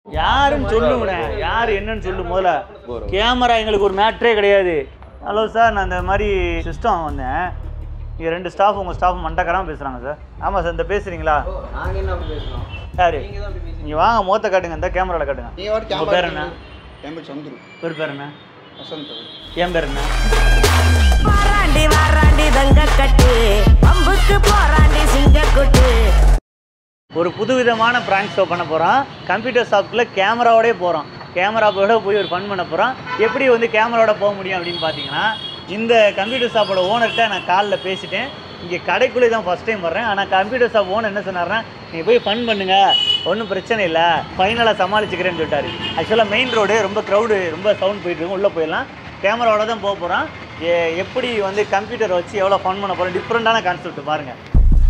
யாருன்னு சொல்லுங்கண்ணே யார் என்னன்னு சொல்லு முதல்ல கேமரா எங்களுக்கு ஒரு மேட்ரே கிடையாது ஹலோ சார் நான் இந்த மாதிரி சிஸ்டம் வந்தேன் இங்கே ரெண்டு ஸ்டாஃப் உங்கள் ஸ்டாஃப் மண்டக்கராமல் பேசுகிறாங்க சார் ஆமாம் சார் இந்த பேசுகிறீங்களா நாங்க என்ன அப்படி பேசுறோம் யார் நீங்க தான் அப்படி பேசுறீங்க நீங்கள் வாங்க முகத்தை காட்டுங்க இந்த கேமராவில் காட்டுங்க நீ வாட்டி உங்கள் பேர் என்ன என் பேர் சந்துரு பேர் பேர் என்ன வசந்த் என் பேர் என்ன வாராண்டி வாராண்டி தங்க கட்டு பம்புக்கு போராண்டி சிங்கக்குட்டு ஒரு புதுவிதமான ப்ராங்க் ஷோ பண்ண போகிறோம் கம்ப்யூட்டர் ஷாப்க்குள்ளே கேமராவோடய போகிறோம் கேமராவோட போய் ஒரு ஃபன் பண்ண போகிறோம் எப்படி வந்து கேமராவோட போக முடியும் அப்படின்னு பார்த்தீங்கன்னா இந்த கம்ப்யூட்டர் ஷாப்போட ஓனர்கிட்ட நான் காலில் பேசிட்டேன் இங்கே கடைக்குள்ளே தான் ஃபஸ்ட் டைம் வர்றேன் ஆனால் கம்ப்யூட்டர் ஷாப் ஓனர் என்ன சொன்னார்னா நீங்கள் போய் ஃபன் பண்ணுங்க ஒன்றும் பிரச்சனை இல்லை ஃபைனலாக சமாளிச்சுக்கிறேன்னு சொல்லிட்டாரு ஆக்சுவலாக மெயின் ரோடு ரொம்ப க்ரௌடு ரொம்ப சவுண்ட் போயிட்டு இருக்கும் உள்ளே போயிடலாம் கேமராவோட தான் போக போகிறோம் எப்படி வந்து கம்ப்யூட்டர் வச்சு எவ்வளோ ஃபன் பண்ண போகிறோம் டிஃப்ரெண்ட்டான கான்செப்ட் பாருங்கள்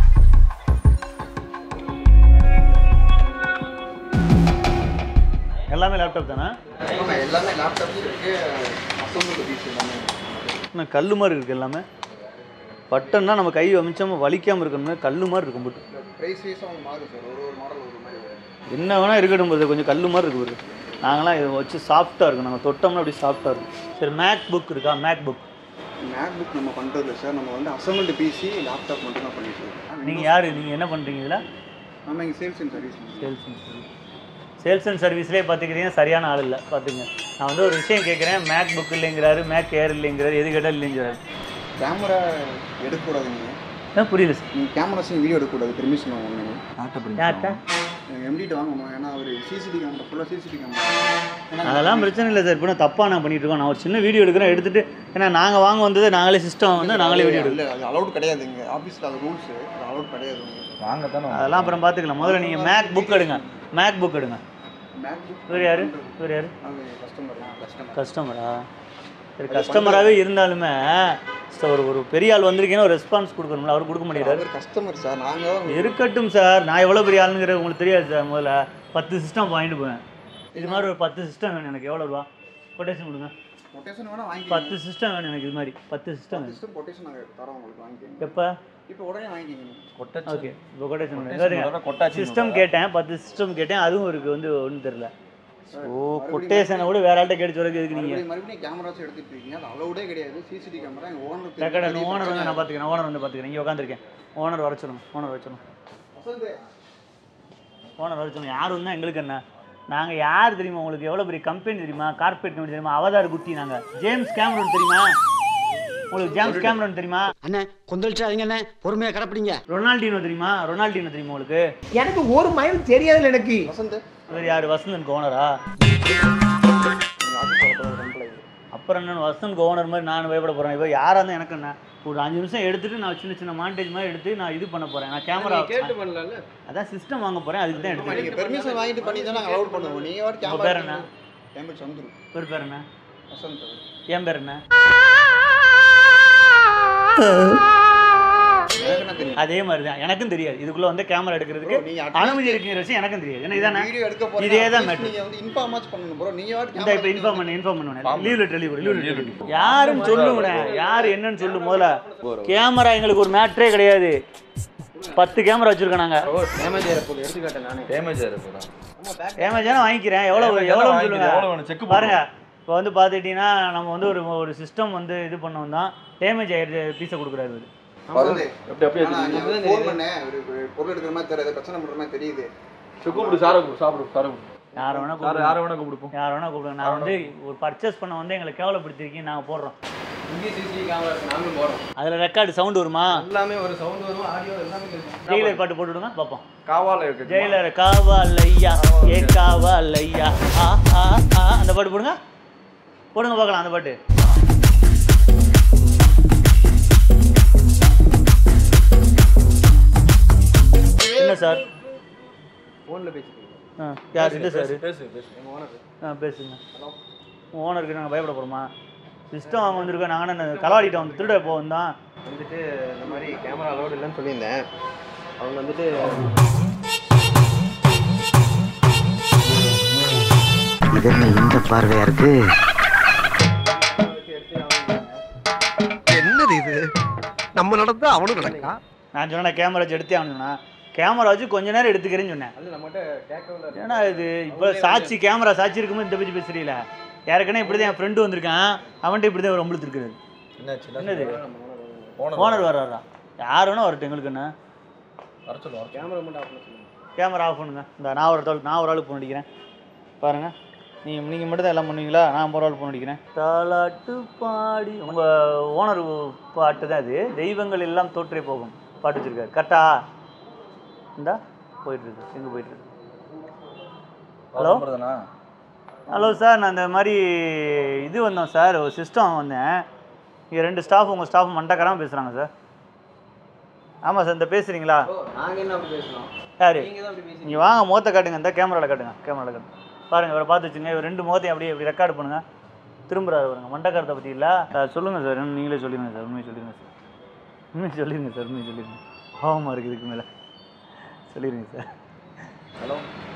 எல்லாமே லேப்டாப் தானே ஆமா எல்லாமே லேப்டாப் இருக்கு அசம்பிள் பீஸ் எல்லாமே ஆனால் கல் மாதிரி இருக்குது எல்லாமே பட்டன்னா நம்ம கை அமைச்சாம வலிக்காமல் இருக்கணும்னா கல் மாதிரி இருக்கும் போட்டு ப்ரைஸ் வைஸ் அவங்க மாறும் சார் ஒரு ஒரு மாடல் ஒரு மாதிரி வரும் என்ன வேணால் இருக்கட்டும் போது கொஞ்சம் கல் மாதிரி இருக்கு பாரு நாங்களாம் இதை வச்சு சாஃப்டாக இருக்கும் நாங்கள் தொட்டோம்னா அப்படி சாஃப்டாக இருக்கும் சரி மேக் புக் இருக்கா மேக் புக் மேக் புக் நம்ம பண்ணுறது இல்லை சார் நம்ம வந்து அசம்பிள்டு பிசி லேப்டாப் மட்டும் தான் பண்ணிட்டு இருக்கோம் நீங்கள் யார் நீங்கள் என்ன பண்ணுறீங்க இதில் நம்ம இங்கே sales and service sales and service sales and சர்வீஸ்லேயே பார்த்துக்கிறீங்க சரியான ஆள் இல்லை பார்த்துங்க நான் வந்து ஒரு விஷயம் கேட்குறேன் மேக் புக் இல்லைங்கிறாரு மேக் ஏர் இல்லைங்கிறாரு எது கேட்டால் இல்லைங்கிறாரு கேமரா எடுக்கக்கூடாது நீங்கள் ஏன் புரியல சார் நீங்கள் கேமராஸ் வீடியோ எடுக்கக்கூடாது பெர்மிஷன் வாங்கணும் யார்கிட்ட எம்டிட்ட வாங்கணும் ஏன்னா அவர் சிசிடி கேமரா ஃபுல்லாக சிசிடி கேமரா அதெல்லாம் பிரச்சனை இல்லை சார் இப்போ நான் தப்பாக நான் பண்ணிட்டு இருக்கோம் நான் ஒரு சின்ன வீடியோ எடுக்கிறேன் எடுத்துட்டு ஏன்னா நாங்கள் வாங்க வந்தது நாங்களே சிஸ்டம் வந்து நாங்களே வீடியோ எடுக்கிறோம் இல்லை அது அலௌட் கிடையாது இங்கே ஆஃபீஸில் அது ரூல்ஸ் அது அலௌட் கிடையாது உங்களுக்கு அதெல்லாம் அப்புறம் பார்த்துக்கலாம் முதல்ல நீங்கள் மேக் புக் எடுங்க மேக் புக் எடுங்க மேக் புக் இவர் யார் இவர் யார் அது கஸ்டமர் கஸ்டமர் கஸ்டமரா சரி கஸ்டமராகவே இருந்தாலுமே சரி, ஒரு ஒரு பெரிய ஆள் வந்திருக்கீங்கன்னா ஒரு ரெஸ்பான்ஸ் கொடுக்கணும்ல அவர் கொடுக்க மாட்டேங்கிறாரு அவர் கஸ்டமர் சார் நாங்கள் இருக்கட்டும் சார் நான் எவ்வளோ பெரிய ஆளுங்கிறது உங்களுக்கு தெரியாது சார் முதல்ல பத்து சிஸ்டம் வாங்கிட்டு போவேன் இது மாதிரி ஒரு பத்து சிஸ்டம் வேணும் எனக்கு எவ்வளோ ரூபா கொட்டேஷன் கொடுங்க கொட்டேஷன் வேணால் வாங்கி பத்து சிஸ்டம் வேணும் எனக்கு இது மாதிரி பத்து சிஸ்டம் வேணும் சிஸ்டம் கொட்டேஷன் நாங்கள் தரோம் உங்களுக்கு வாங்கிக்கோங்க எப்போ இப்போ உடனே வாங்கிக்கோங்க ஓகே இப்போ கொட்டேஷன் சிஸ்டம் கேட்டேன் பத்து சிஸ்டம் கேட்டேன் அதுவும் இருக்கு வந்து ஒன்றும் தெரில ஓ கொட்டேஷனை கூட வேற ஆள்கிட்ட கேட்டு சொல்ல எதுக்கு நீங்கள் மறுபடியும் மறுபடியும் கேமராஸ் எடுத்துட்டு இருக்கீங்க அது அலௌடே கிடையாது சிசிடி கேமரா எங்கள் ஓனர் ரெக்கார்டு ஓனர் வந்து நான் பார்த்துக்கிறேன் ஓனர் வந்து பார்த்துக்கிறேன் இங்கே உட்காந்துருக்கேன் ஓனர் வர சொல்லணும் ஓனர் வர சொல்லணும் ஓனர் வர சொல்லணும் யார் வந்தால் எங்களுக்கு என்ன நாங்கள் யார் தெரியுமா உங்களுக்கு எவ்வளோ பெரிய கம்பெனி தெரியுமா கார்பரேட் கம்பெனி தெரியுமா அவதார் குட்டி நாங்கள் ஜேம்ஸ் கேமரன் தெரியுமா உங்களுக்கு ஜேம்ஸ் கேமரன் தெரியுமா அண்ணே கொந்தளிச்சாதீங்க அண்ணே பொறுமையா கிடப்பிடிங்க ரொனால்டினோ தெரியுமா ரொனால்டினோ தெரியுமா உங்களுக்கு எனக்கு ஒரு மயில் தெரியாதுல்ல எனக்கு வசந்த் இவர் யார் வசந்தனுக்கு ஓனரா எங்கள் ஆஃபீஸ் வளர்க்குற எம்ப்ளாயி அப்புறம் என்ன வசந்த் ஓனர் மாதிரி நான் பயப்பட போகிறேன் இப்போ யாராக இருந்தால் எனக்கு என்ன ஒரு அஞ்சு நிமிஷம் எடுத்துட்டு நான் சின்ன சின்ன மாண்டேஜ் மாதிரி எடுத்து நான் இது பண்ண போகிறேன் நான் கேமரா கேட்டு பண்ணலாம்ல அதான் சிஸ்டம் வாங்க போகிறேன் அதுக்கு தான் எடுத்து நீங்கள் பெர்மிஷன் வாங்கிட்டு பண்ணி தான் நாங்கள் அலௌட் பண்ணுவோம் நீங்கள் வாட்டி உங்க கேமரா பேர் என்ன? என் பேர் சந்துரு பேர் பேர் என்ன வசந்த் என் பேர் என்ன எனக்கு என்ன தெரியும் அதே மாதிரி தான் எனக்கும் தெரியாது இதுக்குள்ள வந்து கேமரா எடுக்கிறதுக்கு Bro, நீங்க at least- அனுமதி இருக்குங்கிற விஷயம் எனக்கும் தெரியாது ஏன்னா இதானே வீடியோ எடுக்க போறீங்க இதே தான் at least matter. நீங்க வந்து இன்ஃபார்ம் ஆச்சு பண்ணணும் ப்ரோ நீங்க வாட்டி இந்த இப்போ இன்ஃபார்ம் பண்ண இன்ஃபார்ம் பண்ணுவேன் leave letter leave leave letter யாருன்னு சொல்லுங்கண்ணே யார் என்னன்னு சொல்லு முதல்ல கேமரா எங்களுக்கு ஒரு மேட்ரே கிடையாது பத்து கேமரா வச்சிருக்கோம் நாங்க டேமேஜ் ஏற்போது எடுத்துக்காட்டேன் நானே டேமேஜ் இருக்கும் டேமேஜான வாங்கிக்கிறேன் எவ்வளோ Damage எவ்வளோ ஆனா சொல்லுங்க எவ்வளவு வேணும்? check பாருங்க இப்போ வந்து பார்த்துக்கிட்டிங்கன்னா நம்ம வந்து ஒரு ஒரு சிஸ்டம் வந்து இது பண்ணோம் தான் டேமேஜ் ஆயிடுச்சு பீஸை கொடுக்குறாரு இவரு. வருது எப்படி அப்படியே ஆனா நீங்க ஃபோன் பண்ணேன் ஒரு ஒரு பொருள் எடுக்கிற மாதிரி தெரியாது பிரச்சனை பண்ற மாதிரி தெரியுது கூப்பிடு சாரை கூப்பிடு சாப்பிடு சாரை கூப்பிடு யாரை வேணா சார் கூப்பிடுங்க யாரை வேணா கூப்பிடுப்போம் யாரை வேணா கூப்பிடுங்க நான் வந்து ஒரு பர்ச்சேஸ் பண்ண வந்து எங்களை கேவலப்படுத்திருக்கீங்க நாங்கள் போடுறோம் இங்கே சிசிடிவி கேமரா இருக்கு நாங்களும் போகிறோம் அதில் ரெக்கார்டு சவுண்ட் வருமா எல்லாமே ஒரு சவுண்ட் வரும் ஆடியோ எல்லாமே இருக்கும் ஜெயிலர் பாட்டு போட்டு விடுங்க பார்ப்போம் காவால இருக்கு ஜெயிலர் காவாலையா ஏ காவாலையா ஆ ஆ ஆ அந்த பாட்டு போடுங்க போடுங்க பார்க்கலாம் அந்த பாட்டு என்ன சார் ஃபோனில் பேசிட்டு ஆ யார் இல்லை சார் பேசு பேசு எங்கள் ஓனர் ஆ பேசுங்க ஓனருக்கு நாங்கள் பயப்பட போகிறோமா சிஸ்டம் அவங்க வந்திருக்கோம் நாங்கள் என்ன களவாடிட்ட வந்து திருட போ வந்தோம் வந்துட்டு இந்த மாதிரி கேமரா அலோடு இல்லைன்னு சொல்லியிருந்தேன் அவங்க வந்துட்டு இது என்ன இந்த பார்வையா இருக்கு என்னது இது நம்ம நடந்தா அவனும் நடக்கா நான் சொன்ன கேமரா வச்சு எடுத்தே ஆகணும்னா கேமரா வச்சு கொஞ்ச நேரம் எடுத்துக்கிறேன்னு சொன்னேன் அது நம்மகிட்ட கேட்கவே இல்லை ஏன்னா இது இப்போ சாட்சி கேமரா சாட்சி இருக்கும்போது இந்த பற்றி பேசுறீல ஏற்கனவே இப்படி தான் என் ஃப்ரெண்டு வந்திருக்கான் அவன்கிட்ட இப்படி தான் ரொம்ப இருக்கிறது என்னாச்சு என்னது ஓனர் ஓனர் வர்றாரா யார் வேணா வரட்டும் எங்களுக்கு என்ன வர சொல்லுவோம் கேமரா மட்டும் ஆஃப் பண்ண சொல்லுங்க கேமரா ஆஃப் பண்ணுங்க இந்த நான் ஒரு ஆள் நான் ஒரு ஆளுக்கு ஃபோன் அடிக்கிறேன் பாருங்க நீங்கள் நீங்கள் மட்டும் தான் எல்லாம் பண்ணுவீங்களா நான் ஒரு ஆள் ஃபோன் அடிக்கிறேன் தாலாட்டு பாடி உங்கள் ஓனர் பாட்டு தான் இது தெய்வங்கள் எல்லாம் தோற்றே போகும் பாட்டு வச்சிருக்காரு கரெக்டா இந்தா போயிட்டு இருக்கு எங்கே போயிட்டு இருக்கு ஹலோ தானா ஹலோ சார் நான் இந்த மாதிரி இது வந்தோம் சார் ஒரு சிஸ்டம் வந்தேன் இங்கே ரெண்டு ஸ்டாஃப் உங்கள் ஸ்டாஃப் மண்டக்கராமல் பேசுகிறாங்க சார் ஆமாம் சார் இந்த பேசுகிறீங்களா நாங்க என்ன அப்படி பேசணும் யார் நீங்க தான் அப்படி பேசி நீங்கள் வாங்க முகத்தை காட்டுங்க இந்த கேமராவில் காட்டுங்க கேமராவில் காட்டுங்க பாருங்கள் இவரை பார்த்து வச்சுங்க இவர் ரெண்டு முகத்தையும் அப்படியே இப்படி ரெக்கார்டு பண்ணுங்கள் திரும்புறாரு பாருங்க மண்டக்காரத்தை பற்றி இல்லை சார் சொல்லுங்கள் சார் இன்னும் நீங்களே சொல்லிடுங்க சார் உண்மையை சொல்லிடுங்க சார் உண்மையை சொல்லிடுங்க சார் உண்மையை சொல்லிடுங்க பாவமாக இருக்குது இதுக்கு மேலே சொல்லிடுங்க சார் ஹலோ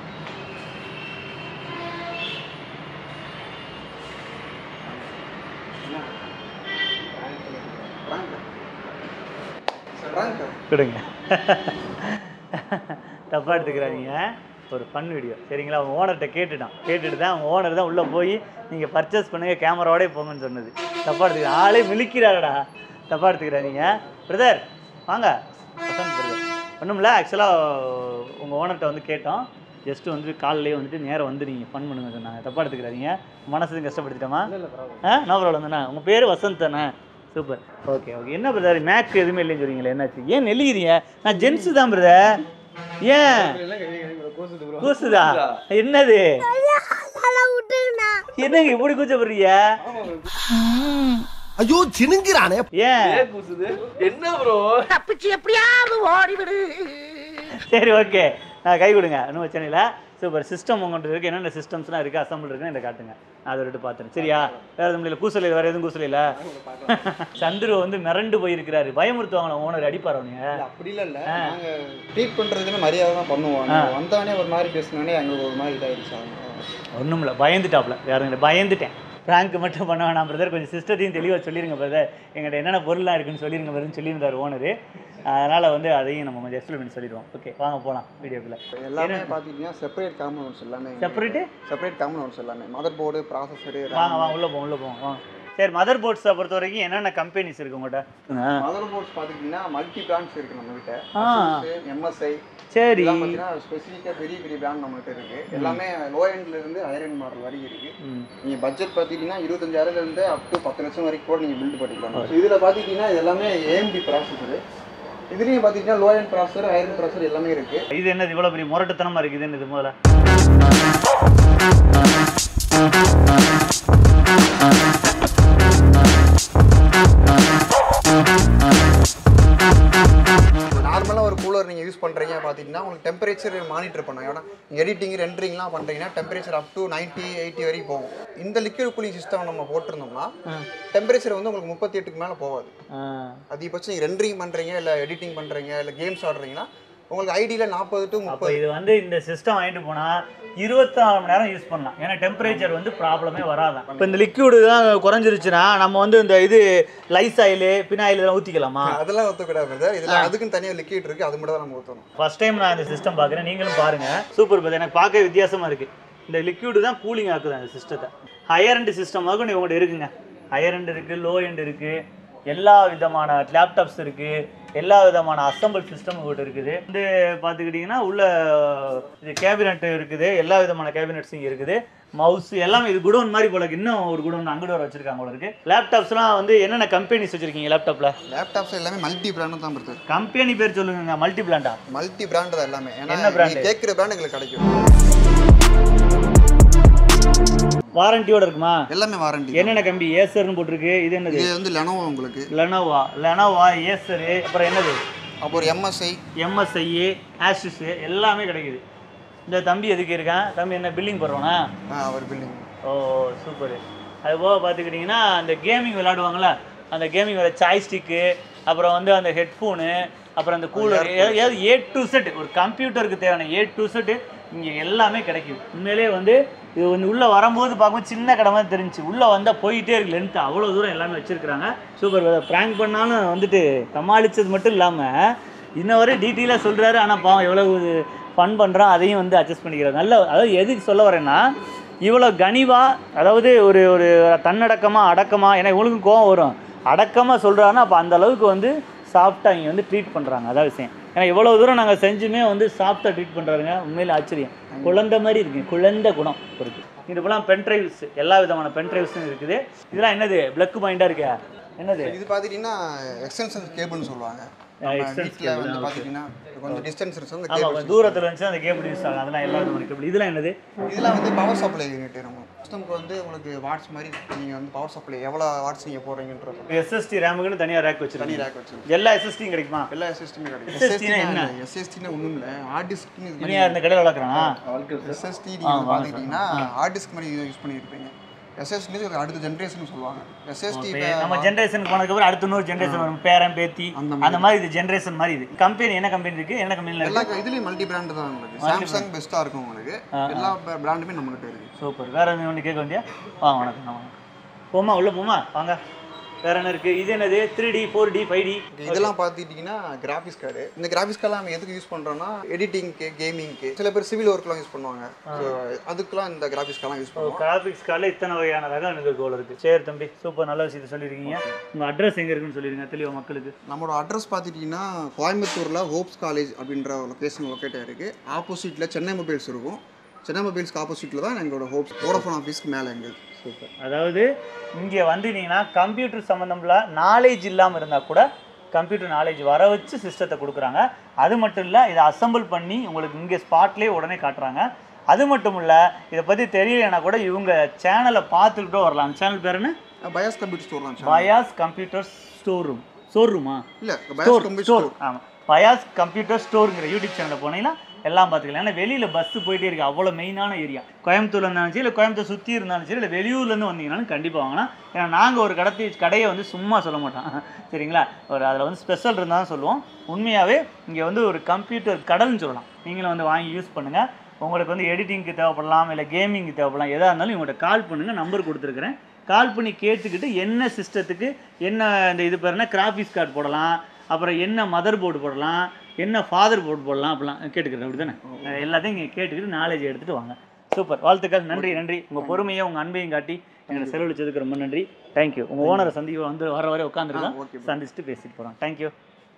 Prank ஆ? கொடுங்க தப்பாக எடுத்துக்கிறாதீங்க ஒரு ஃபன் வீடியோ சரிங்களா அவங்க ஓனர்கிட்ட கேட்டுட்டான் கேட்டுட்டு தான் அவங்க ஓனர் தான் உள்ளே போய் நீங்கள் பர்ச்சேஸ் பண்ணுங்கள் கேமராவோடய போங்கன்னு சொன்னது தப்பாக எடுத்துக்கிறேன் ஆளே மிளிக்கிறாரடா தப்பாக எடுத்துக்கிறாதீங்க பிரதர் வாங்க வசந்த் பிரதர் ஒன்றும்ல ஆக்சுவலாக உங்கள் ஓனர்கிட்ட வந்து கேட்டோம் ஜஸ்ட் வந்து காலையிலேயே வந்துட்டு நேரம் வந்து நீங்கள் ஃபன் பண்ணுங்க சொன்னாங்க தப்பாக எடுத்துக்கிறாதீங்க மனசு கஷ்டப்படுத்திட்டோமா ஆ நோ ப்ராப்ளம் தானே உங்கள் பேர் வசந்த் தானே சூப்பர் ஓகே ஓகே என்ன பிரதர் மேக் எதுவுமே இல்லைன்னு சொல்றீங்களே என்னாச்சு ஏன் நெல்லிக்கிறீங்க நான் ஜென்ஸு தான் பிரதர் ஏன் கூசுதா என்னது என்னங்க இப்படி கூச்சப்படுறீங்க ஐயோ சினுங்கிறானே ஏன் ஏன் கூசுது என்ன ப்ரோ தப்பிச்சு எப்படியாவது ஓடிவிடு சரி ஓகே நான் கை கொடுங்க ஒன்றும் பிரச்சனை இல்லை சூப்பர் சிஸ்டம் உங்கள்கிட்ட இருக்குது என்னென்ன சிஸ்டம்ஸ்லாம் இருக்குது அசம்பிள் இருக்குன்னு இதை காட்டுங்க நான் அதை விட்டு பார்த்துறேன் சரியா வேறு எதுவும் இல்லை கூசல் வேறு எதுவும் கூசல் இல்லை சந்துரு வந்து மிரண்டு போயிருக்கிறாரு பயமுறுத்துவாங்களா ஓனர் அடிப்பார் அவனுங்க இல்ல, அப்படி இல்ல இல்ல நாங்க ட்ரீட் பண்றதுமே மரியாதை தான் பண்ணுவோம் நீங்க வந்தவனே ஒரு மாதிரி பேசினோடனே எங்களுக்கு ஒரு மாதிரி இதாயிடுச்சு ஒன்றும் இல்லை பயந்துட்டாப்ல யாரும் இல்லை பயந்துட்டேன் ப்ராங்க் மட்டும் பண்ண வேணாம் பிரதர் கொஞ்சம் சிஸ்டத்தையும் தெளிவாக சொல்லிடுங்க பிரதர் எங்கிட்ட என்னென்ன பொருளாக இருக்குன்னு சொல்லிடுங்க பிரதர்னு சொல்லியிருந்தார் ஓனர் அதனால் வந்து அதையும் நம்ம கொஞ்சம் எக்ஸ்பிளைன் பண்ணி சொல்லிடுவோம் ஓகே வாங்க போகலாம் வீடியோக்குள்ளே எல்லாமே பாத்தீங்கன்னா செப்பரேட் காம்பனன்ட்ஸ் எல்லாமே செப்பரேட்டு செப்பரேட் காம்பனன்ட்ஸ் எல்லாமே மதர் போர்டு ப்ராசஸரு வாங்க வாங்க உள்ளே போவோம் உள்ளே போவோம் வாங்க சரி மதர் போர்ட்ஸை பொறுத்த வரைக்கும் என்னென்ன கம்பெனிஸ் இருக்கு உங்கள்கிட்ட மதர் போர்ட்ஸ் பாத்தீங்கன்னா மல்டி பிராண்ட்ஸ் இருக்கு நம்ம கிட்ட ஆ. எம்எஸ்ஐ சரி இதெல்லாம் பார்த்தீங்கன்னா ஸ்பெசிஃபிக்காக பெரிய பெரிய பிராண்ட் நம்மகிட்ட இருக்கு எல்லாமே லோ எண்ட்ல இருந்து ஹையர் எண்ட் மாடல் வரைக்கும் இருக்கு ம். நீங்க பட்ஜெட் பார்த்தீங்கன்னா இருபத்தஞ்சாயிரம்ல இருந்து அப் டு பத்து லட்சம் வரைக்கும் கூட நீங்க பில்ட் பண்ணிக்கலாம் இதுல பாத்தீங்கன்னா இது எல்லாமே ஏஎம்டி ப்ராசஸர் இதுலயும் பாத்தீங்கன்னா low end processor higher end processor எல்லாமே இருக்கு இது என்னது இவ்வளோ பெரிய முரட்டுத்தனமாக இருக்குதுன்னு இது முதல்ல நார்மலாக ஒரு கூலர் நீங்கள் யூஸ் பண்ணுறீங்க பார்த்தீங்கன்னா உங்களுக்கு டெம்பரேச்சர் மானிட்டர் பண்ணும் ஏன்னா நீங்கள் எடிட்டிங் ரெண்டரிங்லாம் பண்ணுறீங்கன்னா temperature up to ninety eight வரைக்கும் போகும் இந்த லிக்விட் கூலிங் சிஸ்டம் நம்ம போட்டிருந்தோம்னா டெம்பரேச்சர் வந்து உங்களுக்கு முப்பத்தி எட்டுக்கு மேலே போகாது ஆ. அதிகபட்சம் நீங்கள் ரெண்டரிங் பண்ணுறீங்க இல்லை எடிட்டிங் பண்ணுறீங்க இல்லை கேம்ஸ் ஆடுறீங்கன்னா உங்களுக்கு ஐடியில் நாற்பது டு அப்போ முப்பது இது வந்து இந்த சிஸ்டம் வாங்கிட்டு போனால் இருபத்தி நாலு மணி நேரம் யூஸ் பண்ணலாம் ஏன்னா டெம்பரேச்சர் வந்து ப்ராப்ளமே வராதான் இப்போ இந்த லிக்விடு தான் குறைஞ்சிருச்சுன்னா நம்ம வந்து இந்த இது லைஸ் ஆயில் பினாயில் இதெல்லாம் ஊற்றிக்கலாமா அதெல்லாம் ஒத்துக்கூடாது பிரதர் இதில் அதுக்குன்னு தனியாக லிக்விட் இருக்குது அது மட்டும் தான் நம்ம ஊற்றணும் ஃபர்ஸ்ட் டைம் நான் இந்த சிஸ்டம் பார்க்குறேன் நீங்களும் பாருங்கள் சூப்பர் பட் எனக்கு பார்க்க வித்தியாசமாக இருக்குது இந்த லிக்விடு தான் கூலிங் ஆக்குது அந்த சிஸ்டத்தை ஹையர் எண்ட் சிஸ்டம் ஆகும் உங்கள்கிட்ட இருக்குங்க ஹையர் எண்ட் இருக்குது லோ எண்ட் இருக்குது எல்லா விதமான லேப்டாப்ஸ் இருக்குது எல்லா விதமான அசம்பிள் சிஸ்டம் உங்கள்கிட்ட இருக்குது வந்து பார்த்துக்கிட்டிங்கன்னா உள்ள இது கேபினெட் இருக்குது எல்லா விதமான கேபினெட்ஸ் இங்கே இருக்குது மவுஸ் எல்லாமே இது குடோன் மாதிரி போல இருக்கு. இன்னும் ஒரு குடோன் அங்கிட்டு வர வச்சிருக்காங்க போல இருக்கு லேப்டாப்ஸ்லாம் வந்து என்னென்ன கம்பெனிஸ் வச்சிருக்கீங்க லேப்டாப்ல லேப்டாப்ஸ் எல்லாமே மல்டி பிராண்டு தான் பிரதர் கம்பெனி பேர் சொல்லுங்க மல்டி பிளாண்டா மல்டி பிராண்டு தான் எல்லாமே ஏன்னா என்ன brand? நீங்கள் கேட்குற பிராண்ட் எங்களுக்கு கிடைக்கும் வாரண்டியோட இருக்குமா எல்லாமே வாரண்டி என்னென்ன கம்பி ஏசர்னு போட்டிருக்கு இது என்னது இது வந்து லெனோவோ உங்களுக்கு லெனோவா லெனோவா ஏசரு அப்புறம் என்னது அப்போ ஒரு எம்எஸ்ஐ எம்எஸ்ஐ ஆஷிஸ் எல்லாமே கிடைக்குது இந்த தம்பி எதுக்கு இருக்கான் தம்பி என்ன பில்லிங் போடுறோனா அவர் பில்டிங் ஓ சூப்பர் அது போக பார்த்துக்கிட்டிங்கன்னா அந்த கேமிங் விளையாடுவாங்கள்ல அந்த கேமிங் விளையாட சாய்ஸ்டிக்கு அப்புறம் வந்து அந்த ஹெட்ஃபோனு அப்புறம் அந்த கூலர் ஏதாவது ஏ டு செட் ஒரு கம்ப்யூட்டருக்கு தேவையான ஏ டு செட்டு இங்கே எல்லாமே கிடைக்குது உண்மையிலேயே வந்து இது வந்து உள்ளே வரும்போது பார்க்கும்போது சின்ன கடை மாதிரி தெரிஞ்சுச்சு உள்ளே வந்தால் போயிட்டே இருக்கு லென்த்து அவ்வளோ தூரம் எல்லாமே வச்சுருக்குறாங்க சூப்பர் ப்ராங்க் பண்ணாலும் வந்துட்டு சமாளித்தது மட்டும் இல்லாமல் இன்ன வரை டீட்டெயிலாக சொல்கிறாரு ஆனால் பாவம் எவ்வளவு ஃபன் பண்ணுறோம் அதையும் வந்து அட்ஜஸ்ட் பண்ணிக்கிறார் நல்ல அதாவது எதுக்கு சொல்ல வரேன்னா இவ்வளோ கனிவாக அதாவது ஒரு ஒரு தன்னடக்கமாக அடக்கமாக ஏன்னா இவங்களுக்கும் கோவம் வரும் அடக்கமாக சொல்கிறாருன்னா அப்போ அந்த அளவுக்கு வந்து சாஃப்டாக இங்கே வந்து ட்ரீட் பண்ணுறாங்க அதான் விஷயம் ஏன்னா இவ்வளோ தூரம் நாங்கள் செஞ்சுமே வந்து சாஃப்டாக ட்ரீட் பண்ணுறாருங்க உண்மையில் ஆச்சரியம் குழந்தை மாதிரி இருக்குங்க குழந்தை குணம் இருக்கு இது போலாம் பென் ட்ரைவ்ஸ் எல்லா விதமான பென் ட்ரைவ்ஸும் இருக்குது இதெல்லாம் என்னது பிளக் பாயிண்டாக இருக்கா என்னது இது பார்த்துட்டீங்கன்னா எக்ஸ்டென்ஷன் கேபிள்னு சொல்லுவாங்க நம்ம extension வீட்டில் cable, வந்து okay. பார்த்துட்டீங்கன்னா கொஞ்சம் டிஸ்டன்ஸ் இருக்கு அந்த ஆமாம் கேபிள் கொஞ்சம் தூரத்தில் இருந்துச்சு அந்த கேபிள் யூஸ் ஆகும் அதெல்லாம் எல்லா விதமான கேபிள் இதெல்லாம் என்னது இதெல்லாம் வந்து பவர் சப்ளை யூனிட் நம்ம சிஸ்டம்க்கு வந்து உங்களுக்கு வாட்ஸ் மாதிரி நீங்கள் வந்து பவர் சப்ளை எவ்வளோ வாட்ஸ் நீங்கள் போடுறீங்கன்றது எஸ்எஸ்டி ரேமுக்குன்னு தனியாக ரேக் தனி வச்சிருக்கீங்க ரேக் வச்சு எல்லா எஸ்எஸ்டியும் கிடைக்குமா எல்லா எஸ்எஸ்டியுமே கிடைக்கும் SSD னா என்ன? எஸ்எஸ்டினா ஒன்றும் இல்லை ஹார்ட் டிஸ்க்னு இது இனியா இருந்த கடையில் வளர்க்குறானா எஸ்எஸ்டி நீங்கள் வந்து பார்த்துக்கிட்டிங்கன்னா ஹார்ட் டிஸ்க் மாதிரி யூஸ் பண்ணியிருப்பீங்க எஸ்எஸ்டி அடுத்த ஜென்ரேஷன் சொல்லுவாங்க எஸ்எஸ்டி நம்ம ஜென்ரேஷனுக்கு போனதுக்கப்புறம் அடுத்த இன்னொரு ஜென்ரேஷன் வரும் பேரன் பேத்தி அந்த அந்த மாதிரி இது ஜென்ரேஷன் மாதிரி இது கம்பெனி என்ன கம்பெனி இருக்கு என்ன கம்பெனியில் எல்லா இருக்கு இதுலேயும் மல்டி பிராண்டு தான் உங்களுக்கு சாம்சங் பெஸ்ட்டாக இருக்கும் உங்களுக்கு எல்லா பிராண்டுமே நம்மகிட்ட இருக்குது சூப்பர் வேற எதுவும் ஒன்று கேட்க வேண்டியா வாங்க வணக்கம் நான் வணக்கம் போமா உள்ள போமா வாங்க வேற என்ன இருக்கு இது என்னது three D four D five D இதெல்லாம் பார்த்துக்கிட்டிங்கன்னா கிராஃபிக்ஸ் கார்டு இந்த கிராஃபிக்ஸ் கார்டு நம்ம எதுக்கு யூஸ் பண்ணுறோம்னா எடிட்டிங்க்கு கேமிங்க்கு சில பேர் சிவில் ஒர்க்லாம் யூஸ் பண்ணுவாங்க ஸோ அதுக்கெல்லாம் இந்த கிராஃபிக்ஸ் கார்டெலாம் யூஸ் பண்ணுவோம் கிராஃபிக்ஸ் கார்டில் இத்தனை வகையான ரகம் எனக்கு கோல் இருக்கு சரி தம்பி சூப்பர் நல்ல விஷயத்தை சொல்லியிருக்கீங்க உங்கள் அட்ரஸ் எங்கே இருக்குன்னு சொல்லிடுங்க தெளிவாக மக்களுக்கு நம்மளோட அட்ரஸ் பார்த்துட்டிங்கன்னா கோயம்புத்தூரில் ஹோப்ஸ் காலேஜ் அப்படின்ற லொக்கேஷன் லொக்கேட் ஆயிருக்கு ஆப்போசிட்டில் சென்னை மொபைல்ஸ் இருக்கும் சென்னை மொபைல்ஸ்க்கு ஆப்போசிட்டில் தான் எங்களோட ஹோப்ஸ் வோடஃபோன் ஆஃபீஸ்க்கு மேலே எங்கள் சூப்பர் அதாவது இங்கே வந்துட்டீங்கன்னா கம்ப்யூட்டர் சம்மந்தம்ல நாலேஜ் இல்லாமல் இருந்தால் கூட கம்ப்யூட்டர் நாலேஜ் வர வச்சு சிஸ்டத்தை கொடுக்குறாங்க அது மட்டும் இல்லை இதை அசெம்பிள் பண்ணி உங்களுக்கு இங்கே ஸ்பாட்லேயே உடனே காட்டுறாங்க அது மட்டும் இல்லை இதை பற்றி தெரியலைன்னா கூட இவங்க சேனலை பார்த்துக்கிட்டோ வரலாம் அந்த சேனல் பேர் என்ன பயாஸ் கம்ப்யூட்டர் ஸ்டோர்லாம் BIOS computer store room store ரூமா இல்லை store BIOS computer store store ஆமாம் பயாஸ் கம்ப்யூட்டர் ஸ்டோருங்கிற யூடியூப் சேனலில் போனீங்கன்னா எல்லாம் பார்த்துக்கலாம் ஏன்னா வெளியில் பஸ்ஸு போயிட்டே இருக்கு அவ்வளோ மெயினான ஏரியா கோயம்புத்தூர்ல இருந்தாலும் சரி இல்லை கோயம்புத்தூர் சுற்றி இருந்தாலும் சரி இல்லை வெளியூர்லேருந்து வந்தீங்கன்னாலும் கண்டிப்பாக வாங்கலாம் ஏன்னா நாங்கள் ஒரு கடத்தி கடையை வந்து சும்மா சொல்ல மாட்டோம் சரிங்களா ஒரு அதில் வந்து ஸ்பெஷல் இருந்தால் தான் சொல்லுவோம் உண்மையாகவே இங்கே வந்து ஒரு கம்ப்யூட்டர் கடல்னு சொல்லலாம் நீங்களும் வந்து வாங்கி யூஸ் பண்ணுங்கள் உங்களுக்கு வந்து எடிட்டிங்க்கு தேவைப்படலாம் இல்லை கேமிங்க்கு தேவைப்படலாம் எதாக இருந்தாலும் இவங்கள்ட்ட கால் பண்ணுங்கள் நம்பர் கொடுத்துருக்குறேன் கால் பண்ணி கேட்டுக்கிட்டு என்ன சிஸ்டத்துக்கு என்ன இந்த இது பேர் என்ன கிராஃபிக்ஸ் கார்டு போடலாம் அப்புறம் என்ன மதர் போர்டு போடலாம் என்ன ஃபாதர் போர்டு போடலாம் அப்படிலாம் கேட்டுக்கிறேன் அப்படி தானே எல்லாத்தையும் இங்கே கேட்டுக்கிட்டு நாலேஜ் எடுத்துகிட்டு வாங்க சூப்பர் வாழ்த்துக்கள் நன்றி நன்றி உங்கள் பொறுமையை உங்கள் அன்பையும் காட்டி எங்களை செலவழிச்சதுக்கு ரொம்ப நன்றி தேங்க்யூ உங்கள் ஓனரை சந்தி வந்து வர வர உட்காந்துருக்கோம் okay, சந்திச்சுட்டு பேசிட்டு போகிறோம் தேங்க்யூ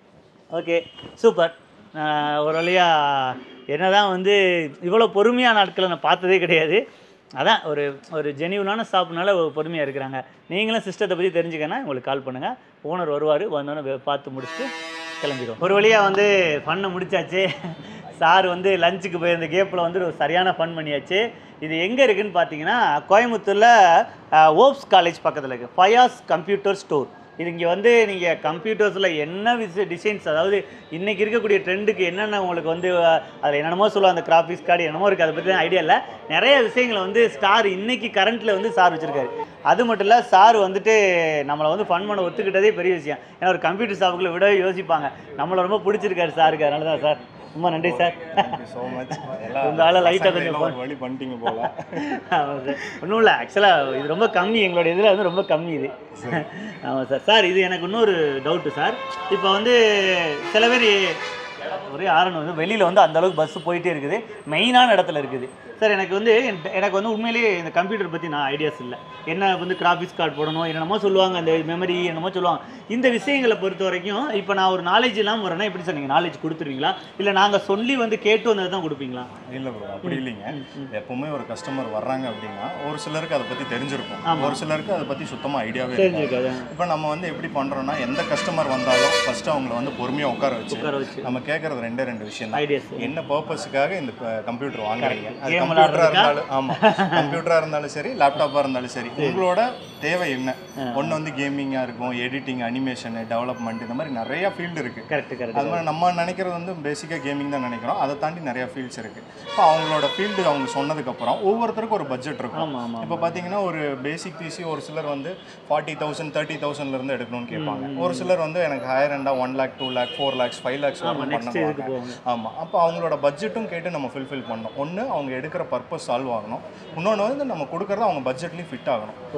ஓகே சூப்பர் ஒரு வழியாக என்னதான் வந்து இவ்வளோ பொறுமையான நாட்களை நான் பார்த்ததே கிடையாது அதான் ஒரு ஒரு ஜெனியூனான ஸ்டாப்னால ஒரு பொறுமையாக இருக்கிறாங்க நீங்களும் சிஸ்டத்தை பற்றி தெரிஞ்சுக்கன்னா உங்களுக்கு கால் பண்ணுங்கள் ஓனர் வருவார் வந்தோன்னே பார்த்து முடிச்சுட்டு கிளம்பிடுவோம் ஒரு வழியாக வந்து ஃபன்னை முடிச்சாச்சு சார் வந்து லஞ்சுக்கு போயிருந்த கேப்பில் வந்து ஒரு சரியான ஃபன் பண்ணியாச்சு இது எங்கே இருக்குன்னு பார்த்தீங்கன்னா கோயம்புத்தூரில் ஓப்ஸ் காலேஜ் பக்கத்தில் இருக்குது ஃபயாஸ் கம்ப்யூட்டர் ஸ்டோர் இது இங்கே வந்து நீங்கள் கம்ப்யூட்டர்ஸில் என்ன விச டிசைன்ஸ் அதாவது இன்றைக்கி இருக்கக்கூடிய ட்ரெண்டுக்கு என்னென்ன உங்களுக்கு வந்து அதில் என்னென்னமோ சொல்லுவாங்க அந்த கிராஃபிக்ஸ் கார்டு என்னமோ இருக்குது அதை பற்றி ஐடியா இல்லை நிறைய விஷயங்களை வந்து ஸ்டார் இன்னைக்கு கரண்ட்டில் வந்து சார் வச்சுருக்காரு அது மட்டும் இல்லை சார் வந்துட்டு நம்மளை வந்து ஃபன் பண்ண ஒத்துக்கிட்டதே பெரிய விஷயம் ஏன்னா ஒரு கம்ப்யூட்டர் ஷாப்புக்குள்ள விடவே யோசிப்பாங்க நம்மளை ரொம்ப பிடிச்சிருக்காரு சாருக்கு அதனால தான் சார் ரொம்ப நன்றி சார் ஸோ மச் உங்க ஆளை லைட்டாக கொஞ்சம் ஒரு வழி பண்ணிட்டீங்க போல ஆமாம் சார் ஒன்றும் இல்லை ஆக்சுவலாக இது ரொம்ப கம்மி எங்களோட இதில் வந்து ரொம்ப கம்மி இது ஆமாம் சார் சார் இது எனக்கு இன்னொரு டவுட்டு சார் இப்போ வந்து சில பேர் ஒரே ஆரணும் வந்து வெளியில் வந்து அந்த அளவுக்கு பஸ் போயிட்டே இருக்குது மெயினான இடத்துல இருக்குது சார் எனக்கு வந்து என்- எனக்கு வந்து உண்மையிலேயே இந்த கம்ப்யூட்டர் பற்றி நான் ஐடியாஸ் இல்லை என்ன வந்து கிராஃபிக்ஸ் கார்டு போடணும் என்னென்னமோ சொல்லுவாங்க அந்த மெமரி என்னமோ சொல்லுவாங்க இந்த விஷயங்களை பொறுத்த வரைக்கும் இப்போ நான் ஒரு நாலேஜ் இல்லாமல் வரேன்னா எப்படி சார் நீங்கள் நாலேஜ் கொடுத்துருவீங்களா இல்லை நாங்கள் சொல்லி வந்து கேட்டு வந்தது தான் கொடுப்பீங்களா இல்லை ப்ரோ அப்படி இல்லைங்க எப்பவுமே ஒரு கஸ்டமர் வர்றாங்க அப்படின்னா ஒரு சிலருக்கு அதை பற்றி தெரிஞ்சிருக்கும் ஆமா. ஒரு சிலருக்கு அதை பற்றி சுத்தமாக ஐடியாவே இருக்கும் தெரிஞ்சிருக்காது இப்போ நம்ம வந்து எப்படி பண்ணுறோம்னா எந்த கஸ்டமர் வந்தாலும் ஃபர்ஸ்ட் அவங்கள வந்து பொறுமையாக உட்கார வச்சு உட்கார வச்சு நம்ம கேட்கறது ரெண்டே ரெண்டு விஷயம் தான் ஐடியாஸ் என்ன பர்பஸுக்காக இந்த கம்ப்யூட்டர் வாங்குறீங்க அது Game கம்ப்யூட்டராக விளையாடுறதுக்கா? இருந்தாலும் ஆமாம் கம்ப்யூட்டராக இருந்தாலும் சரி லேப்டாப்பாக இருந்தாலும் சரி உங்களோட தேவை என்ன ஒன்று வந்து கேமிங்காக இருக்கும் எடிட்டிங் அனிமேஷனு டெவலப்மெண்ட் இந்த மாதிரி நிறைய ஃபீல்டு இருக்குது கரெக்ட் கரெக்ட் அது மாதிரி நம்ம நினைக்கிறது வந்து பேசிக்காக கேமிங் தான் நினைக்கிறோம் அதை தாண்டி நிறைய ஃபீல்ட்ஸ் இருக்குது இப்போ அவங்களோட ஃபீல்டு அவங்க சொன்னதுக்கப்புறம் ஒவ்வொருத்தருக்கும் ஒரு பட்ஜெட் இருக்கும் ஆமாம் ஆமாம் இப்போ பார்த்தீங்கன்னா ஒரு பேசிக் பிசி ஒரு சிலர் வந்து ஃபார்ட்டி தௌசண்ட் தேர்ட்டி தௌசண்ட்லேருந்து எடுக்கணும்னு கேட்பாங்க ஒரு சிலர் வந்து எனக்கு ஹையர் ரெண்டாக one lakh two lakh four lakhs five lakhs ஆமாம் நெக்ஸ்ட் இதுக்கு பண்ணுவாங்க போவாங்க ஆமாம் அப்போ அவங்களோட பட்ஜெட்டும் கேட்டு நம்ம ஃபுல்ஃபில் பண்ணணும் ஒன்று அவங்க எடுக்கிற பர்பஸ் சால்வ் ஆகணும் இன்னொன்று வந்து நம்ம கொடுக்குறது அவங்க பட்ஜெட்லேயும் ஃபிட் ஆகணும் ஸோ இது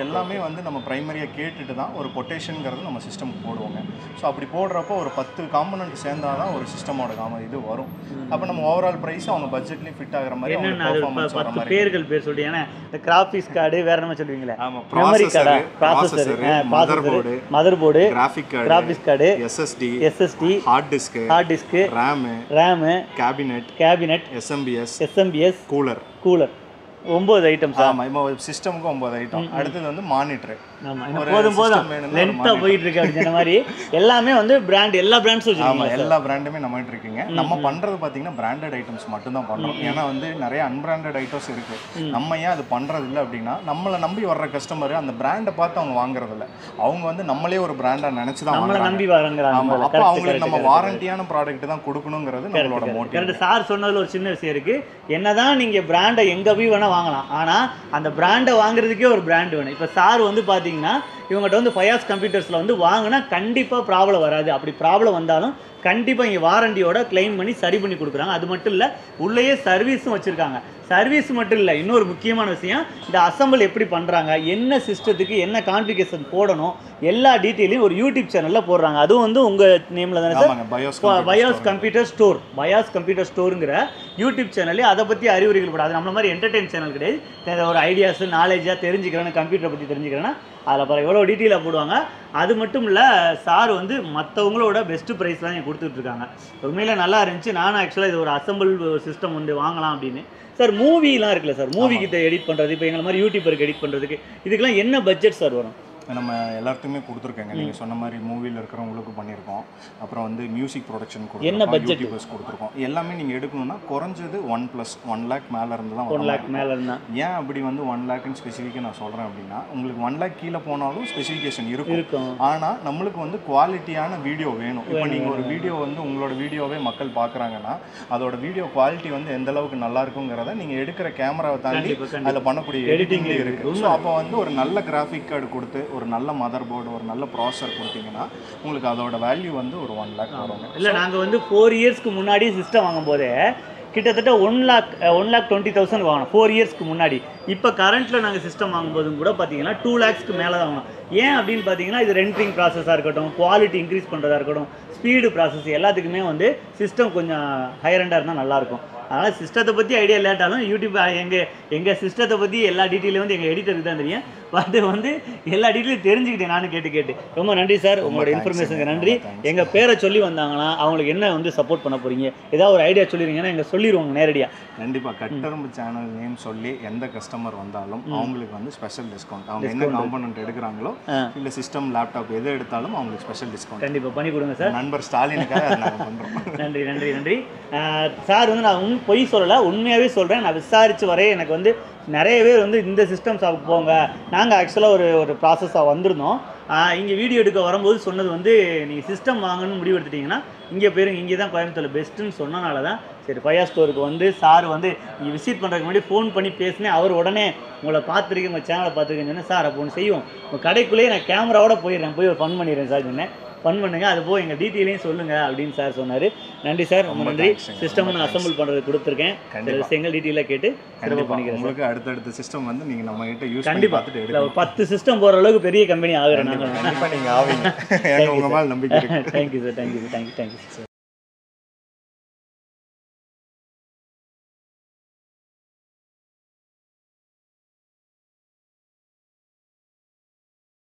எல்லாமே வந்து நம்ம ப்ரைமரியாக கேட்டுட்டு தான் ஒரு கொட்டேஷனுங்கிறது நம்ம சிஸ்டமுக்கு போடுவோங்க ஸோ அப்படி போடுறப்போ ஒரு பத்து காம்பனண்ட் சேர்ந்தாதான் தான் ஒரு சிஸ்டமோட காம இது வரும் அப்போ நம்ம ஓவரால் ப்ரைஸ் அவங்க பட்ஜெட்லேயும் ஃபிட் ஆகிற மாதிரி அவங்க என்னென்ன அது பெர்ஃபார்மன்ஸ் ப- வர பத்து மாதிரி பேர்கள் பேர் சொல்லிட்டு ஏன்னா இந்த கிராஃபிக்ஸ் கார்டு வேற என்ன சொல்லுவீங்களே ஆமா, மெமரி processor, கார்டா processor processor, motherboard, motherboard graphic card graphics card SSD SSD hard disk hard disk RAM RAM cabinet cabinet SMPS SMPS cooler cooler ஒம்பது ஐட்டம்ஸ் ஆமாம் இப்போ சிஸ்டமுக்கு ஒம்பது ஐட்டம் அடுத்தது வந்து மானிட்டர் ஆமா இன்னும் ஒரு போதும் போதும் system வேணும்னா ஒரு லென்த்தாக monitor. போயிட்டு இருக்கு அப்படிங்கிற மாதிரி எல்லாமே வந்து பிராண்ட் எல்லா பிராண்ட்ஸும் ஆமாம் வச்சுருக்கீங்க எல்லா பிராண்டுமே நம்மகிட்ட இருக்குங்க நம்ம பண்ணுறது பார்த்தீங்கன்னா பிராண்டட் ஐட்டம்ஸ் மட்டும்தான் பண்ணுறோம் ஏன்னா வந்து நிறைய அன்பிராண்டட் ஐட்டம்ஸ் இருக்கு நம்ம ஏன் அது பண்ணுறது இல்லை அப்படின்னா நம்மளை நம்பி வர்ற கஸ்டமர் அந்த பிராண்டை பார்த்து அவங்க வாங்குறது இல்ல அவங்க வந்து நம்மளே ஒரு பிராண்டாக நினச்சி தான் நம்மளை வாங்குறாங்க நம்பி வாங்குறாங்க ஆமாம் அப்போ Correct, அவங்களுக்கு correct, நம்ம correct, வாரண்டியான ப்ராடக்ட் தான் கொடுக்கணுங்கிறது நம்மளோட மோட்டிவ் கரெக்ட் சார் சொன்னதுல ஒரு சின்ன விஷயம் இருக்கு என்னதான் நீங்க பிராண்டை எங்க போய் வேணா வாங்கலாம் ஆனா அந்த பிராண்டை வாங்குறதுக்கே ஒரு பிராண்ட் வேணும் இப்போ சார் வந்து பாத்தீங்கன்னா இவங்ககிட்ட வந்து ஃபயாஸ் கம்ப்யூட்டர்ஸ்ல வந்து வாங்கினா கண்டிப்பா ப்ராப்ளம் வராது அப்படி ப்ராப்ளம் வந்தாலும் கண்டிப்பா இங்க வாரண்டியோட கிளைம் பண்ணி சரி பண்ணி கொடுக்குறாங்க அது மட்டும் இல்ல உள்ளேயே சர்வீஸும் வச்சிருக்காங்க சர்வீஸ் மட்டும் இல்லை இன்னொரு முக்கியமான விஷயம் இந்த அசம்பிள் எப்படி பண்ணுறாங்க என்ன சிஸ்டத்துக்கு என்ன கான்ஃபிகேஷன் போடணும் எல்லா டீட்டெயிலையும் ஒரு யூடியூப் சேனலில் போடுறாங்க அதுவும் வந்து உங்கள் நேமில் தானே சார் ஆமாங்க BIOS BIOS computer store BIOS computer ஸ்டோருங்கிற யூடியூப் சேனல்லே அதை பற்றி அறிவுரைகள் போடாது நம்மள மாதிரி என்டர்டைன் சேனல் கிடையாது தேவை ஒரு ஐடியாஸ் நாலேஜாக தெரிஞ்சுக்கிறேன்னு கம்ப்யூட்டரை பற்றி தெரிஞ்சுக்கிறேன்னா அதில் அப்புறம் எவ்வளோ டீட்டெயிலாக போடுவாங்க அது மட்டும் இல்லை சார் வந்து மற்றவங்களோட பெஸ்ட் ப்ரைஸ் தான் கொடுத்துட்டு இருக்காங்க உண்மையில நல்லா இருந்துச்சு நானும் ஆக்சுவலாக இது ஒரு அசம்பிள் சிஸ்டம் வந்து வாங்கலாம் அப்படின்னு சார் மூவிலாம் இருக்குல்ல சார் மூவிக்கு எடிட் பண்ணுறது இப்போ எங்களை மாதிரி யூடியூபருக்கு எடிட் பண்ணுறதுக்கு இதுக்கெல்லாம் என்ன பட்ஜெட் சார் வரும் நம்ம எல்லாத்துக்குமே கொடுத்துருக்கேங்க நீங்கள் சொன்ன மாதிரி மூவியில் இருக்கிறவங்களுக்கு பண்ணியிருக்கோம் அப்புறம் வந்து மியூசிக் ப்ரொடக்ஷன் என்ன கொடுத்துருக்கோம் budget? யூடியூபர்ஸ் கொடுத்துருக்கோம் எல்லாமே நீங்கள் எடுக்கணும்னா குறைஞ்சது ஒன் ப்ளஸ் ஒன் லேக் மேலே இருந்து தான் ஒன் வர லேக் மாதிரி மேலே இருந்தால் இருக்கும். ஏன் அப்படி வந்து ஒன் லேக்னு ஸ்பெசிஃபிக்காக நான் சொல்கிறேன் அப்படின்னா உங்களுக்கு ஒன் லேக் கீழே போனாலும் ஸ்பெசிஃபிகேஷன் இருக்கும் இருக்கும் ஆனால் நம்மளுக்கு வந்து குவாலிட்டியான வீடியோ வேணும் இப்போ நீங்கள் ஒரு வீடியோ வந்து உங்களோட வீடியோவே மக்கள் பார்க்குறாங்கன்னா அதோட வீடியோ குவாலிட்டி வந்து எந்த அளவுக்கு நல்லா இருக்குங்கிறத நீங்கள் எடுக்கிற கேமராவை தாண்டி கண்டிப்பா, கண்டிப்பா. அதில் பண்ணக்கூடிய Editing எடிட்டிங்லேயே இருக்கு. இருக்குது ஸோ அப்போ வந்து ஒரு நல்ல கிராஃபிக் கார்டு கொடுத்து ஒரு நல்ல மதர் போர்டு ஒரு நல்ல ப்ராசர் கொடுத்தீங்கன்னா உங்களுக்கு அதோட வேல்யூ வந்து ஒரு ஒன் லேக் வருங்க இல்லை நாங்கள் வந்து ஃபோர் இயர்ஸ்க்கு முன்னாடி சிஸ்டம் வாங்கும்போதே கிட்டத்தட்ட one lakh one lakh twenty thousand வாங்கினோம் ஃபோர் இயர்ஸ்க்கு முன்னாடி இப்போ கரண்ட்டில் நாங்கள் சிஸ்டம் வாங்கும்போதும் கூட பார்த்தீங்கன்னா டூ லேக்ஸ்க்கு மேலே தான் வாங்கணும் ஏன் அப்படின்னு பார்த்தீங்கன்னா இது ரெண்டரிங் ப்ராசஸாக இருக்கட்டும் குவாலிட்டி இன்க்ரீஸ் பண்ணுறதா இருக்கட்டும் ஸ்பீடு ப்ராசஸ் எல்லாத்துக்குமே வந்து சிஸ்டம் கொஞ்சம் ஹையர் எண்டாக இருந்தால் நல்லாயிருக்கும் அதனால் சிஸ்டத்தை பற்றி ஐடியா இல்லாட்டாலும் யூடியூப் எங்கள் எங்கள் சிஸ்டத்தை பற்றி எல்லா டீட்டெயிலும் வந்து எங்கள் எடிட்டருக்கு தான் தெரியும் பட் வந்து எல்லா டீட்டெயிலும் தெரிஞ்சுக்கிட்டேன் நானும் கேட்டு கேட்டு ரொம்ப நன்றி சார் உங்களோட thanks இன்ஃபர்மேஷனுக்கு ரொம்ப நன்றி thanks. எங்கள் பேரை சொல்லி வந்தாங்கன்னா அவங்களுக்கு என்ன வந்து சப்போர்ட் பண்ண போகிறீங்க ஏதாவது ஒரு ஐடியா சொல்லிடுங்கன்னா எங்கள் சொல்லிடுவாங்க நேரடியாக கண்டிப்பாக கட்டரும்பு சேனல் நேம் சொல்லி எந்த கஸ்டமர் வந்தாலும் அவங்களுக்கு வந்து ஸ்பெஷல் டிஸ்கவுண்ட் அவங்க என்ன காம்பனண்ட் எடுக்கிறாங்களோ ஆ. இல்லை சிஸ்டம் லேப்டாப் எது எடுத்தாலும் அவங்களுக்கு ஸ்பெஷல் டிஸ்கவுண்ட் கண்டிப்பாக பண்ணி கொடுங்க சார் நண்பர் ஸ்டாலினுக்காக அதை நாங்கள் பண்ணுறோம் நன்றி நன்றி நன்றி ஆஹ் சார் வந்து நான் உண் பொய் சொல்லலை உண்மையாகவே சொல்கிறேன் நான் விசாரித்து வரைய எனக்கு வந்து நிறைய பேர் வந்து இந்த சிஸ்டம் ஷாப் போங்க நாங்கள் ஆக்சுவலாக ஒரு ஒரு ப்ராசஸாக வந்திருந்தோம் இங்கே வீடியோ எடுக்க வரும்போது சொன்னது வந்து நீங்கள் சிஸ்டம் வாங்கணும்னு முடிவு எடுத்துட்டிங்கன்னா இங்கே போயிருங்க இங்கே தான் கோயம்புத்தூர் பெஸ்ட்டுன்னு சொன்னனால தான் சரி பையா ஸ்டோருக்கு வந்து சார் வந்து இங்கே விசிட் பண்ணுறதுக்கு முன்னாடி ஃபோன் பண்ணி பேசினேன் அவர் உடனே உங்களை பார்த்துருக்கேன் உங்கள் சேனலை பார்த்துருக்கேன்னு சொன்னேன் சார் அப்போ ஒன்று செய்வோம் உங்கள் கடைக்குள்ளேயே நான் கேமராவோட போயிடுறேன் போய் ஒரு ஃபன் பண்ணிடுறேன் சார் சொன்னேன் ஃபன் பண்ணுங்க அது போய் எங்கள் டீட்டெயிலையும் சொல்லுங்க அப்படின்னு சார் சொன்னார் நன்றி சார் ரொம்ப ரொம்ப நன்றி thanks ங்க, சிஸ்டம் ரொம்ப நான் thanks. அசம்பிள் பண்ணுறது கொடுத்துருக்கேன் சில கண்டிப்பா. விஷயங்கள் டீட்டெயிலாக கேட்டு சிறப்பாக கண்டிப்பாக பண்ணிக்கிறேன் சார் உங்களுக்கு அடுத்தடுத்த சிஸ்டம் வந்து நீங்கள் நம்ம கிட்ட யூஸ் பண்ணி கண்டிப்பாக பார்த்துட்டு இல்லை ஒரு எடுக்கலாம் பத்து சிஸ்டம் போகிற அளவுக்கு பெரிய கம்பெனி ஆகுறேன் நாங்கள் கண்டிப்பாக நீங்கள் ஆவீங்க எனக்கு உங்கள் மேலே நம்பிக்கை இருக்கு thank you sir thank you thank you thank you sir